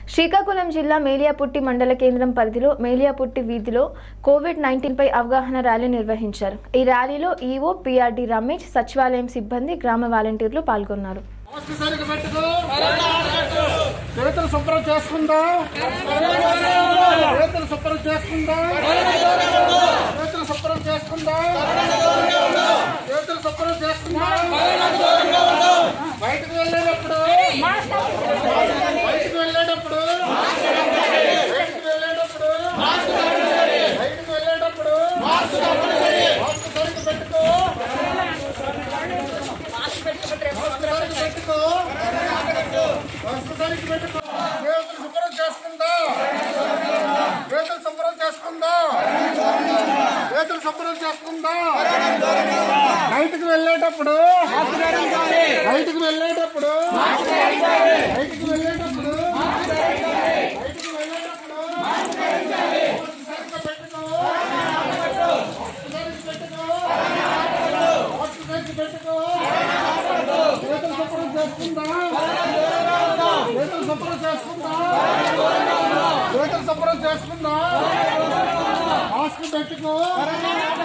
శ్రీకాకుళం జిల్లా మేలియాపుట్టి మండల కేంద్రం పరిధిలో మేలియాపుట్టి వీధిలో కోవిడ్ నైన్టీన్ పై అవగాహన ర్యాలీ నిర్వహించారు ఈ ర్యాలీలో ఈవో పిఆర్డి రమేష్ సచివాలయం సిబ్బంది గ్రామ వాలంటీర్లు పాల్గొన్నారు మాస్క్ సరిగ్గా పెట్టుకో చేతులు శుభ్రం చేసుకుందా చేతులు శుభ్రం చేసుకుందా చేతులు శుభ్రం చేసుకుందా చేతులు శుభ్రం చేసుకుందా బయటకు వెళ్ళేటప్పుడు బయటకు వెళ్ళేటప్పుడు బయటకు వెళ్ళేటప్పుడు బయటకు వెళ్ళేటప్పుడు మాస్క్ సరిగ్గా పెట్టుకో మాస్క్ సరిగ్గా పెట్టుకో మాస్క్ సరిగ్గా పెట్టుకో చేతులు శుభ్రం చేసుకుందా చేతులు శుభ్రం చేసుకుందా చేతులు శుభ్రం చేసుకుందా బయటకు వెళ్ళేటప్పుడు బయటకు వెళ్ళేటప్పుడు బయటకు వెళ్ళేటప్పుడు బయటకు వెళ్ళేటప్పుడు మాస్క్ సరిగ్గా పెట్టుకో మాస్క్ సరిగ్గా పెట్టుకో మాస్క్ సరిగ్గా పెట్టుకో చేతులు శుభ్రం చేసుకుందా చేతులు శుభ్రం చేసుకుందా చేతులు శుభ్రం చేసుకుందా మాస్క్ పెట్టుకో